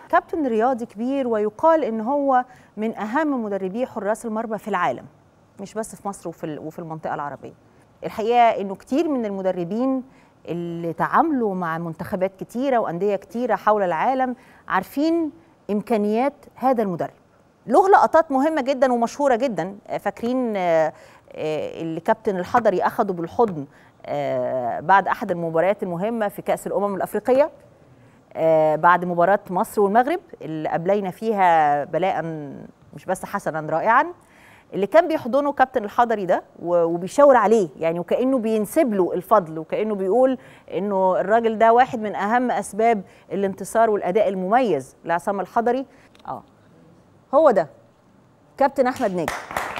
كابتن رياضي كبير ويقال ان هو من اهم مدربي حراس المرمى في العالم مش بس في مصر وفي ال- وفي المنطقه العربيه الحقيقه انه كتير من المدربين اللي تعاملوا مع منتخبات كتيره وانديه كتيره حول العالم عارفين امكانيات هذا المدرب له لقطات مهمه جدا ومشهوره جدا آه، فاكرين آه، آه، اللي كابتن الحضري اخده بالحضن آه، بعد احد المباريات المهمه في كاس الامم الافريقيه آه، بعد مباراة مصر والمغرب اللي أبلينا فيها بلاء مش بس حسنا رائعا اللي كان بيحضنه كابتن الحضري ده و- وبيشاور عليه يعني وكأنه بينسب له الفضل وكأنه بيقول إنه الراجل ده واحد من أهم أسباب الانتصار والأداء المميز لعصام الحضري اه هو ده كابتن أحمد ناجي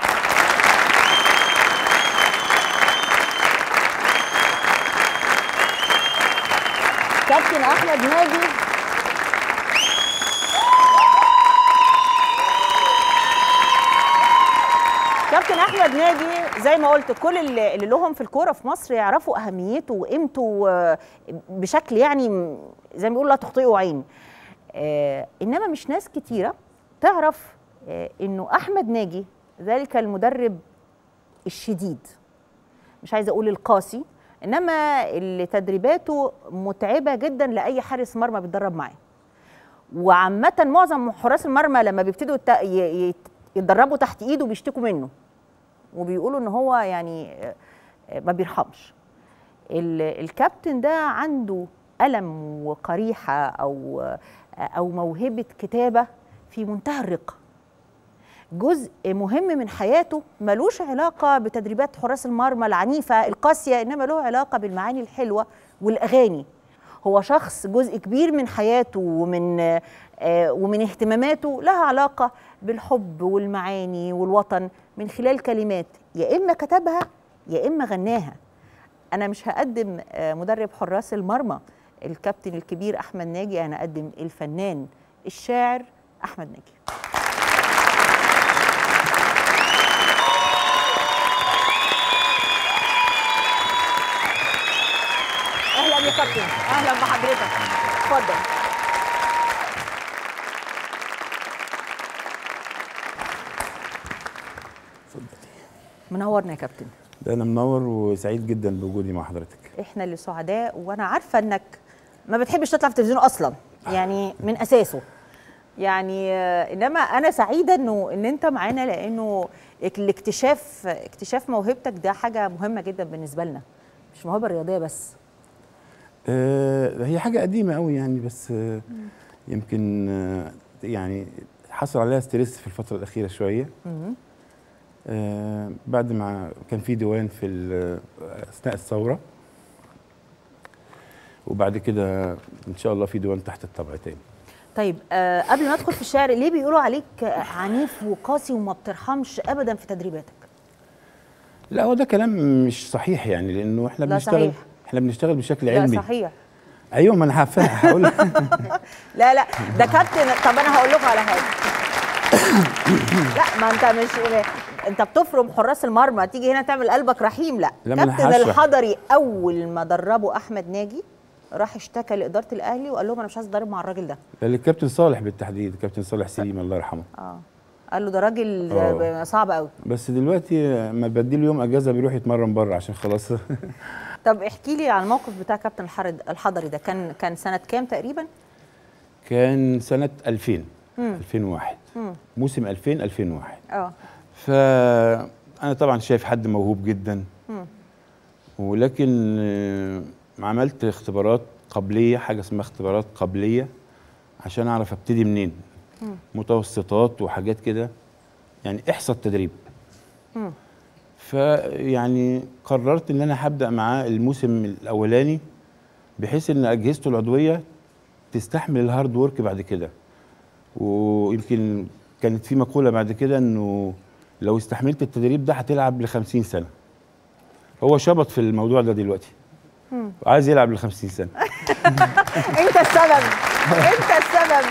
كابتن أحمد ناجي كابتن احمد ناجي زي ما قلت كل اللي اللي لهم في الكوره في مصر يعرفوا اهميته وقيمته آه، بشكل يعني م- زي ما بيقولوا لا تخطئه عين آه، انما مش ناس كتيره تعرف آه، انه احمد ناجي ذلك المدرب الشديد مش عايزه اقول القاسي انما اللي تدريباته متعبه جدا لاي حارس مرمى بيتدرب معاه وعامة معظم حراس المرمى لما بيبتدوا يت- ي- يت- يتدربوا تحت ايده بيشتكوا منه وبيقولوا ان هو يعني آه، آه، ما بيرحمش ال- الكابتن ده عنده ألم وقريحة أو آه، أو موهبة كتابة في منتهى الرقة جزء مهم من حياته ملوش علاقة بتدريبات حراس المرمى العنيفة القاسية إنما له علاقة بالمعاني الحلوة والأغاني هو شخص جزء كبير من حياته ومن آه، ومن اهتماماته لها علاقة بالحب والمعاني والوطن من خلال كلمات يا إما كتبها يا إما غناها أنا مش هقدم آه، مدرب حراس المرمى الكابتن الكبير أحمد ناجي أنا أقدم الفنان الشاعر أحمد ناجي اهلا يا كابتن اهلا بحضرتك اتفضل منورنا يا كابتن ده انا منور وسعيد جدا بوجودي مع حضرتك احنا اللي سعداء وانا عارفه انك ما بتحبش تطلع في التلفزيون اصلا يعني من اساسه يعني آه، انما انا سعيده انه ان انت معانا لانه الاكتشاف اكتشاف موهبتك ده حاجه مهمه جدا بالنسبه لنا مش موهبه رياضيه بس آه هي حاجه قديمه قوي يعني بس آه يمكن آه يعني حصل عليها ستريس في الفتره الاخيره شويه مم. آه بعد ما كان في ديوان في ال- اثناء الثوره وبعد كده ان شاء الله في ديوان تحت الطبع تاني طيب آه قبل ما ادخل في الشعر ليه بيقولوا عليك آه، عنيف وقاسي وما بترحمش ابدا في تدريباتك لا هو ده كلام مش صحيح يعني لانه احنا لا بنشتغل صحيح. احنا بنشتغل بشكل لا علمي صحيح ايوه ما انا هفهم هقول لك. لا لا ده كابتن طب انا هقول لكم على حاجه لا ما انت مش انت بتفرم حراس المرمى تيجي هنا تعمل قلبك رحيم لا, لا، ما أنا كابتن هشرح. الحضري اول ما دربه احمد ناجي راح اشتكى لاداره الاهلي وقال لهم انا مش عايز اتدرب مع الراجل ده ده الكابتن صالح بالتحديد الكابتن صالح سليم الله يرحمه اه قال له ده راجل آه. صعب قوي بس دلوقتي ما بديله يوم اجازه بيروح يتمرن بره عشان خلاص طب احكي لي عن الموقف بتاع كابتن الحرد- الحضري ده كان كان سنه كام تقريبا كان سنه 2000 مم. 2001 مم. موسم 2000 2001 اه فانا طبعا شايف حد موهوب جدا مم. ولكن آه، عملت اختبارات قبليه حاجه اسمها اختبارات قبليه عشان اعرف ابتدي منين مم. متوسطات وحاجات كده يعني احصى التدريب مم. فيعني قررت ان انا هبدا معاه الموسم الاولاني بحيث ان اجهزته العضويه تستحمل الهارد وورك بعد كده ويمكن كانت في مقوله بعد كده انه لو استحملت التدريب ده هتلعب ل 50 سنه هو شبط في الموضوع ده دلوقتي مم. وعايز يلعب ل 50 سنه انت السبب انت السبب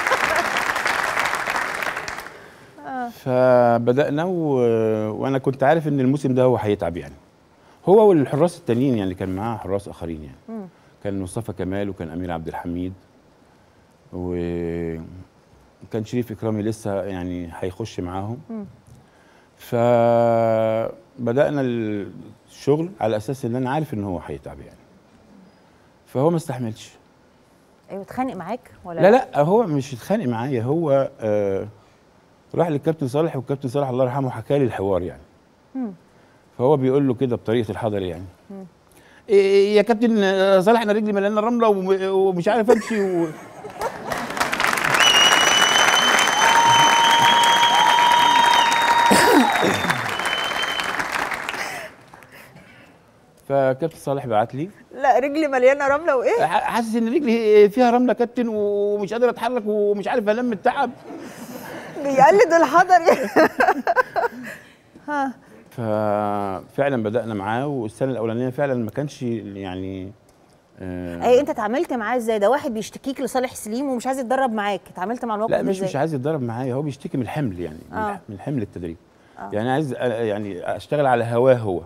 فبدانا و... وانا كنت عارف ان الموسم ده هو هيتعب يعني هو والحراس التانيين يعني كان معاه حراس اخرين يعني مم. كان مصطفى كمال وكان امير عبد الحميد وكان شريف اكرامي لسه يعني هيخش معاهم مم. فبدانا الشغل على اساس ان انا عارف ان هو هيتعب يعني فهو ما استحملش ايوه اتخانق معاك ولا لا لا هو مش اتخانق معايا هو آه راح للكابتن صالح والكابتن صالح الله يرحمه حكى لي الحوار يعني مم. فهو بيقول له كده بطريقه الحضر يعني إيه يا كابتن آه، صالح انا رجلي مليانه رمله وم- ومش عارف امشي و... فكابتن صالح بعت لي لا رجلي مليانه رمله وايه ح- حاسس ان رجلي فيها رمله كابتن ومش قادر اتحرك ومش عارف انام من التعب بيقلد الحضر ها ففعلا بدانا معاه والسنه الاولانيه فعلا ما كانش يعني آه اي انت اتعاملت معاه ازاي ده واحد بيشتكيك لصالح سليم ومش عايز يتدرب معاك اتعاملت مع الموقف لا ده مش ازاي مش عايز يتدرب معايا هو بيشتكي من الحمل يعني من آه. الح- من حمل التدريب آه. يعني عايز أ- يعني اشتغل على هواه هو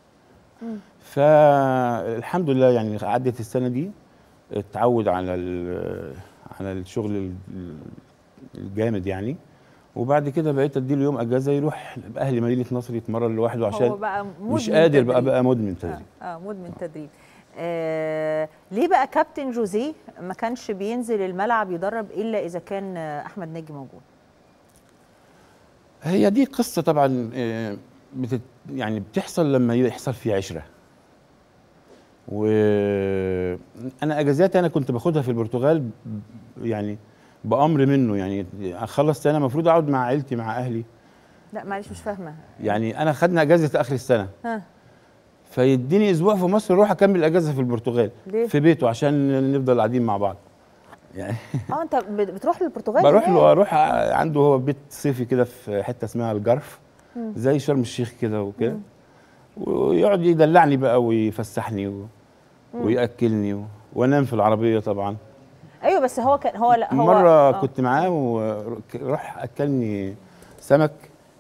فالحمد لله يعني عدت السنه دي اتعود على ال- على الشغل ال- الجامد يعني وبعد كده بقيت اديله يوم اجازه يروح اهلي مدينه نصر يتمرن لوحده هو عشان بقى مدمن مش قادر بقى تدريب. بقى مدمن تدريب اه, آه مدمن تدريب آه ليه بقى كابتن جوزيه ما كانش بينزل الملعب يدرب الا اذا كان آه، احمد ناجي موجود هي دي قصة طبعا آه، بتت يعني بتحصل لما يحصل في عشرة وأنا أجازاتي أنا كنت باخدها في البرتغال ب- يعني بأمر منه يعني أخلص سنة المفروض أقعد مع عيلتي مع أهلي لا معلش مش فاهمه يعني أنا خدنا أجازة آخر السنة ها فيديني أسبوع في مصر أروح أكمل الأجازة في البرتغال ليه؟ في بيته عشان نفضل قاعدين مع بعض يعني اه انت بت- بتروح للبرتغال بروح هناك؟ له اروح ع- عنده هو بيت صيفي كده في حته اسمها الجرف زي شرم الشيخ كده وكده ويقعد يدلعني بقى ويفسحني و... وياكلني و... وانام في العربيه طبعا ايوه بس هو كان هو لا هو مره آه. كنت معاه وراح اكلني سمك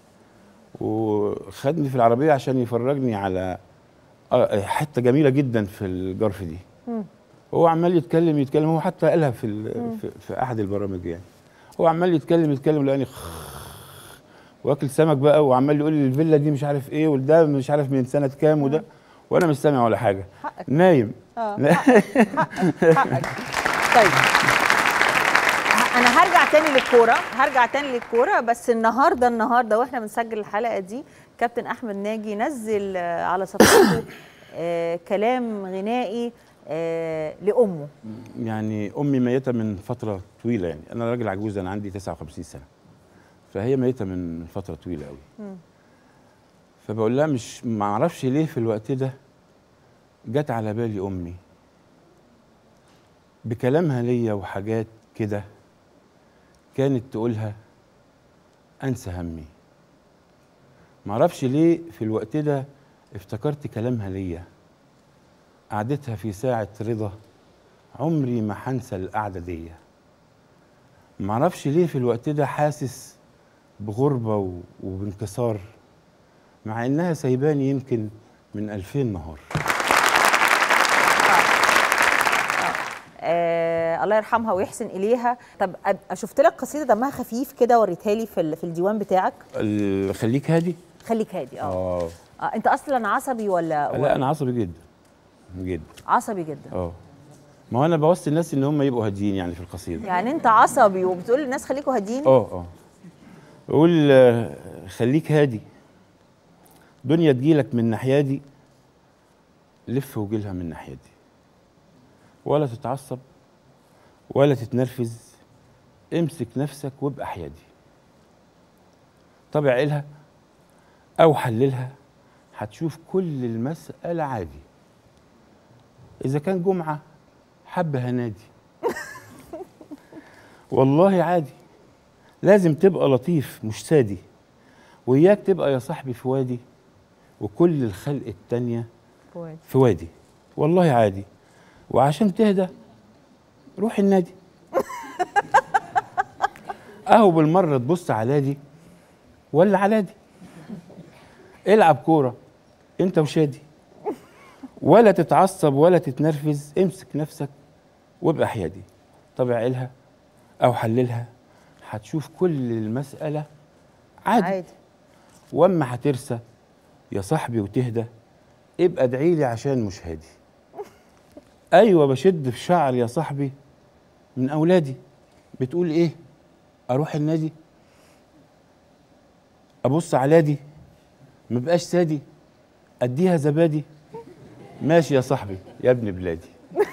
وخدني في العربيه عشان يفرجني على آه، حته جميله جدا في الجرف دي مم. هو عمال يتكلم يتكلم هو حتى قالها في ال- في, في احد البرامج يعني هو عمال يتكلم يتكلم لاني واكل سمك بقى وعمال يقول لي الفيلا دي مش عارف ايه وده مش عارف من سنه كام وده وانا مش سامع ولا حاجه حقك نايم اه حقك طيب ه- انا هرجع تاني للكوره هرجع تاني للكوره بس النهارده النهارده واحنا بنسجل الحلقه دي كابتن احمد ناجي نزل آه، على صفحته آه، كلام غنائي آه، لامه يعني امي ميته من فتره طويله يعني انا راجل عجوز انا عندي 59 سنه فهي ميته من فتره طويله قوي مم. فبقول لها مش ما اعرفش ليه في الوقت ده جت على بالي امي بكلامها ليا وحاجات كده كانت تقولها انسى همي ما اعرفش ليه في الوقت ده افتكرت كلامها ليا قعدتها في ساعة رضا عمري ما هنسى القعدة دي ما اعرفش ليه في الوقت ده حاسس بغربة و- وبانكسار مع انها سايباني يمكن من ألفين نهار آه الله يرحمها ويحسن اليها طب أب- شفت لك قصيده دمها خفيف كده وريتها لي في ال- في الديوان بتاعك ال- خليك هادي خليك هادي اه اه آه، انت اصلا عصبي ولا لا انا عصبي جدا جدا عصبي جدا اه ما هو انا بوصي الناس ان هم يبقوا هاديين يعني في القصيده يعني انت عصبي وبتقول للناس خليكوا هاديين اه اه بقول آه، خليك هادي دنيا تجيلك من ناحيه دي لف وجيلها من ناحيه دي ولا تتعصب ولا تتنرفز امسك نفسك وابقى حيادي طب عقلها او حللها هتشوف كل المسألة عادي إذا كان جمعة حب هنادي والله عادي لازم تبقى لطيف مش سادي وإياك تبقى يا صاحبي في وادي وكل الخلق التانية كويس في وادي والله عادي وعشان تهدى روح النادي اهو بالمره تبص على دي ولا على دي العب كوره انت وشادي ولا تتعصب ولا تتنرفز امسك نفسك وابقى حيادي طب عقلها او حللها هتشوف كل المساله عادي, عادي. عادي واما هترسى يا صاحبي وتهدى ابقى ادعي لي عشان مش هادي ايوه بشد في شعر يا صاحبي من اولادي بتقول ايه اروح النادي ابص على دي ما بقاش سادي اديها زبادي ماشي يا صاحبي يا ابن بلادي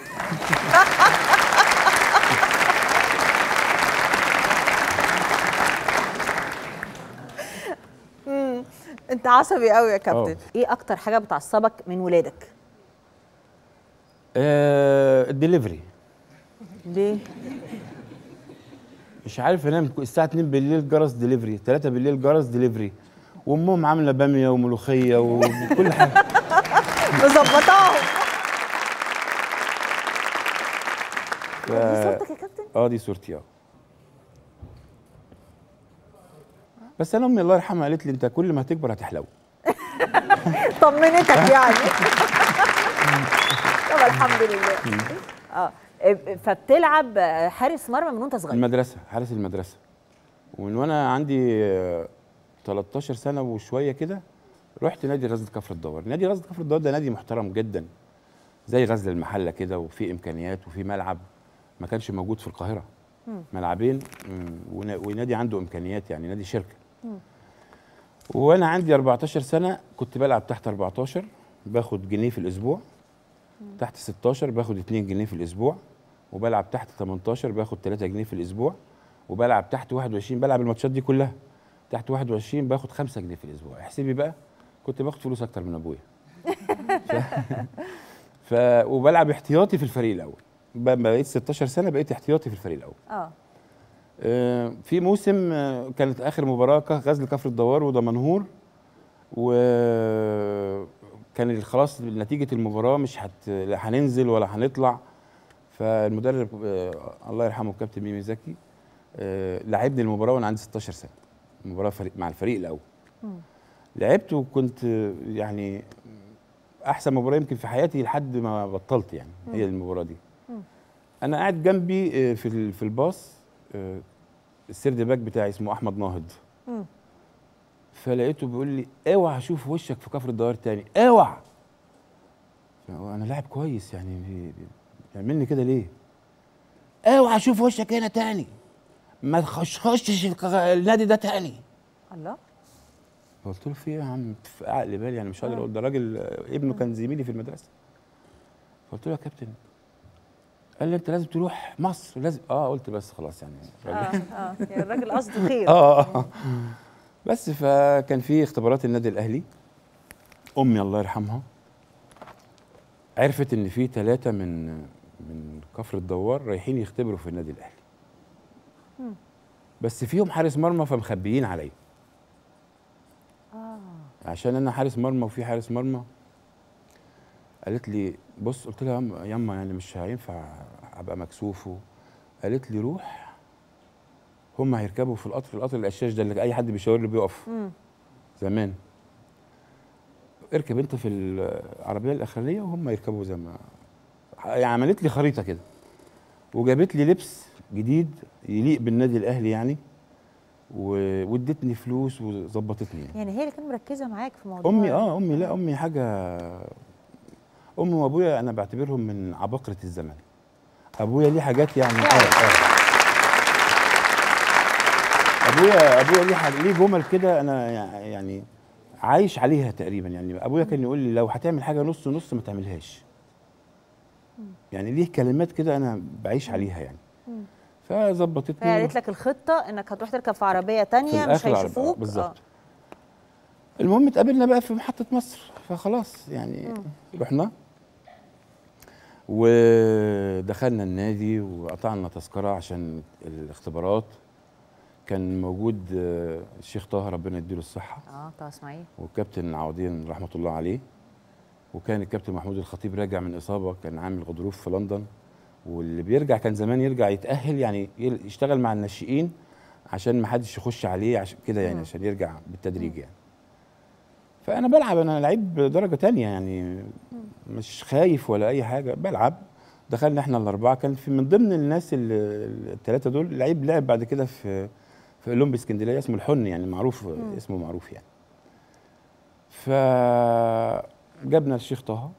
انت عصبي قوي يا كابتن اه. ايه اكتر حاجه بتعصبك من ولادك آه الدليفري ليه مش عارف انام الساعه 2 بالليل جرس دليفري 3 بالليل جرس دليفري وامهم عامله باميه وملوخيه وكل حاجه مظبطاهم ف- دي صورتك يا كابتن اه دي صورتي اه بس انا امي الله يرحمها قالت لي انت كل ما هتكبر هتحلو طمنتك يعني طب الحمد لله اه فبتلعب حارس مرمى من وانت صغير المدرسه حارس المدرسه ومن وانا عندي آه، 13 سنه وشويه كده رحت نادي غزل كفر الدوار نادي غزل كفر الدوار ده نادي محترم جدا زي غزل المحله كده وفي امكانيات وفي ملعب ما كانش موجود في القاهره ملعبين مم، ونا- ونادي عنده امكانيات يعني نادي شركه وانا عندي 14 سنه كنت بلعب تحت 14 باخد جنيه في الاسبوع تحت 16 باخد 2 جنيه في الاسبوع وبلعب تحت 18 باخد 3 جنيه في الاسبوع وبلعب تحت 21 بلعب الماتشات دي كلها تحت 21 باخد 5 جنيه في الاسبوع احسبي بقى كنت باخد فلوس اكتر من ابويا ف... ف... وبلعب احتياطي في الفريق الاول ب- بقيت 16 سنه بقيت احتياطي في الفريق الاول اه آه، في موسم آه، كانت اخر مباراه ك- غزل كفر الدوار ودمنهور وكان خلاص نتيجه المباراه مش هت... لا هننزل ولا هنطلع فالمدرب آه، الله يرحمه الكابتن ميمي زكي آه، لعبني المباراه وانا عندي 16 سنه المباراه فريق مع الفريق الاول لعبت وكنت آه، يعني احسن مباراه يمكن في حياتي لحد ما بطلت يعني هي المباراه دي انا قاعد جنبي آه، في ال- في الباص آه، السيرد باك بتاعي اسمه احمد ناهض مم. فلقيته بيقول لي اوعى اشوف وشك في كفر الدوار تاني اوعى فهو انا لاعب كويس يعني بي- بي- بيعملني كده ليه اوعى اشوف وشك هنا تاني ما تخش خشش الك- النادي ده تاني الله قلت له في ايه يا عم في عقل بالي يعني مش قادر اقول ده راجل آه، ابنه كان زميلي في المدرسه قلت له يا كابتن قال لي انت لازم تروح مصر لازم اه قلت بس خلاص يعني اه اه يعني الراجل قصده خير اه آه. بس فكان في اختبارات النادي الاهلي امي الله يرحمها عرفت ان في ثلاثه من من كفر الدوار رايحين يختبروا في النادي الاهلي بس فيهم حارس مرمى فمخبيين عليا اه عشان انا حارس مرمى وفي حارس مرمى قالت لي بص قلت لها ياما- ياما يعني مش هينفع ابقى مكسوف و- قالت لي روح هم هيركبوا في القطر القطر القشاش ده اللي اي حد بيشاور له بيقف مم. زمان اركب انت في العربيه الاخرانيه وهم يركبوا زي ما يعني عملت لي خريطه كده وجابت لي لبس جديد يليق بالنادي الاهلي يعني و- وادتني فلوس وظبطتني يعني يعني هي اللي كانت مركزه معاك في موضوع امي اه امي لا امي حاجه امي وابويا انا بعتبرهم من عباقره الزمن ابويا ليه حاجات يعني اه اه ابويا ابويا ليه حاجة ليه جمل كده انا يع- يعني عايش عليها تقريبا يعني ابويا كان يقول لي لو هتعمل حاجه نص نص ما تعملهاش يعني ليه كلمات كده انا بعيش عليها يعني فظبطتني فهي قالت لك الخطه انك هتروح تركب في عربيه تانية مش الآخر العربية، هيشوفوك آه، بالظبط آه. المهم اتقابلنا بقى في محطة مصر فخلاص يعني رحنا ودخلنا النادي وقطعنا تذكرة عشان الاختبارات كان موجود آه، الشيخ طه ربنا يديله الصحة اه طه اسماعيل والكابتن عوضين رحمة الله عليه وكان الكابتن محمود الخطيب راجع من إصابة كان عامل غضروف في لندن واللي بيرجع كان زمان يرجع يتأهل يعني يل- يشتغل مع الناشئين عشان ما حدش يخش عليه عشان كده يعني عشان يرجع بالتدريج يعني فأنا بلعب أنا لعيب درجة تانية يعني مش خايف ولا أي حاجة بلعب دخلنا احنا الاربعه كان في من ضمن الناس الثلاثه دول لعيب لعب بعد كده في في اولمبي اسكندريه اسمه الحن يعني معروف اسمه معروف يعني فجبنا الشيخ طه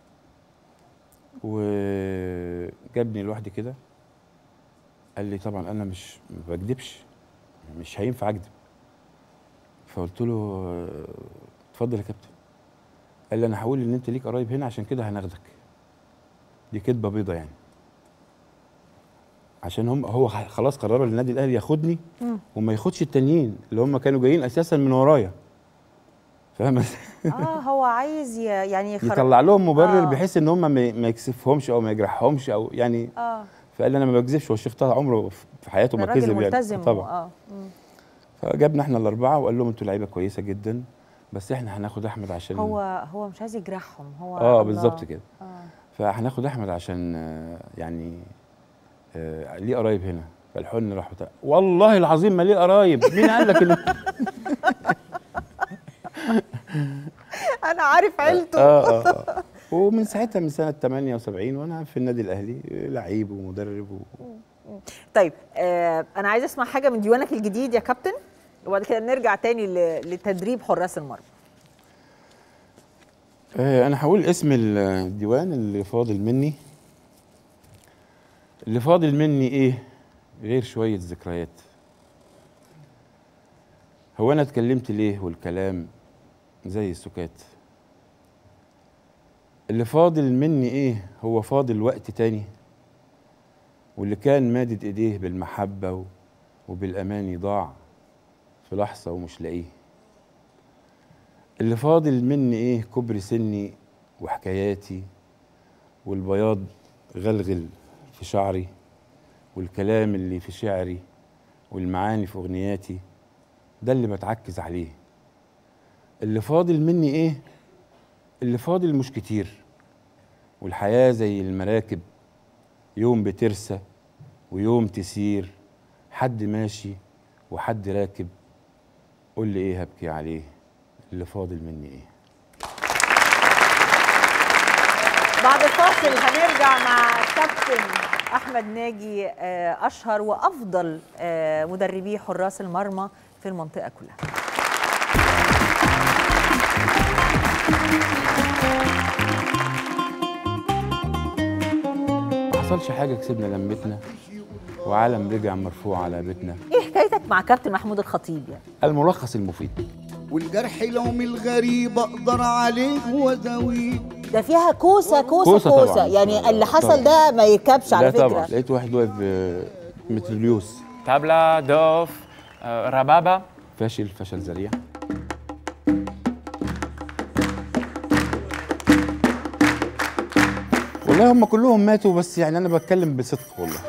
وجابني لوحدي كده قال لي طبعا انا مش ما بكدبش مش هينفع اكذب فقلت له آه، اتفضل يا كابتن قال لي انا هقول ان انت ليك قرايب هنا عشان كده هناخدك دي كدبه بيضه يعني عشان هم هو ح- خلاص قرروا النادي الاهلي ياخدني وما ياخدش التانيين اللي هم كانوا جايين اساسا من ورايا فاهم إزاي؟ اه هو عايز ي- يعني يخرج يطلع لهم مبرر آه. بحيث ان هم ما ما يكسفهمش او ما يجرحهمش او يعني اه فقال لي انا ما بكذبش هو الشيخ طه عمره في حياته ما الراجل كذب ملتزم يعني طبعا اه مم. فجابنا احنا الاربعه وقال لهم انتوا لعيبه كويسه جدا بس احنا هناخد احمد عشان هو هو مش عايز يجرحهم هو اه الله. بالظبط كده اه فهناخد احمد عشان آه، يعني آه، ليه قرايب هنا فالحن راح بتاع والله العظيم ما ليه قرايب مين قال لك ان انا عارف عيلته اه اه اه ومن ساعتها من سنه 78 وانا في النادي الاهلي آه، لعيب ومدرب و... طيب آه انا عايز اسمع حاجه من ديوانك الجديد يا كابتن وبعد كده نرجع تاني ل- لتدريب حراس المرمى آه، انا هقول اسم الديوان اللي فاضل مني اللي فاضل مني ايه غير شويه ذكريات هو انا اتكلمت ليه والكلام زي السكات اللي فاضل مني ايه هو فاضل وقت تاني واللي كان مادد ايديه بالمحبه و- وبالاماني ضاع في لحظه ومش لاقيه اللي فاضل مني ايه كبر سني وحكاياتي والبياض غلغل في شعري والكلام اللي في شعري والمعاني في اغنياتي ده اللي بتعكز عليه اللي فاضل مني ايه اللي فاضل مش كتير والحياة زي المراكب يوم بترسى ويوم تسير حد ماشي وحد راكب قول لي ايه هبكي عليه اللي فاضل مني ايه بعد الفاصل هنرجع مع كابتن احمد ناجي آه، اشهر وافضل آه، مدربي حراس المرمى في المنطقه كلها ما حصلش حاجة كسبنا لمتنا وعالم رجع مرفوع على بيتنا ايه حكايتك مع كابتن محمود الخطيب يعني الملخص المفيد والجرح لو من الغريب اقدر عليه واداويه ده فيها كوسه كوسه كوسة كوسه, طبعاً. يعني اللي حصل طبعاً. ده ما يركبش على لا فكره طبعا لقيت واحد واقف آه، متروليوس طبلة دوف آه، ربابة فاشل فشل ذريع والله هم كلهم ماتوا بس يعني انا بتكلم بصدق والله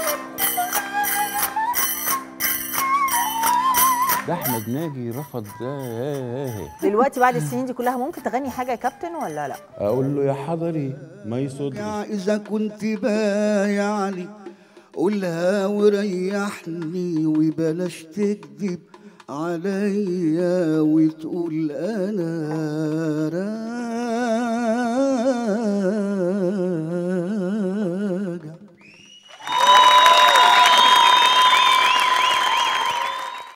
ده احمد ناجي رفض ده دلوقتي بعد السنين دي كلها ممكن تغني حاجه يا كابتن ولا لا اقول له يا حضري ما يصدش يا اذا كنت بايع لي قولها وريحني وبلاش تكذب عليا وتقول انا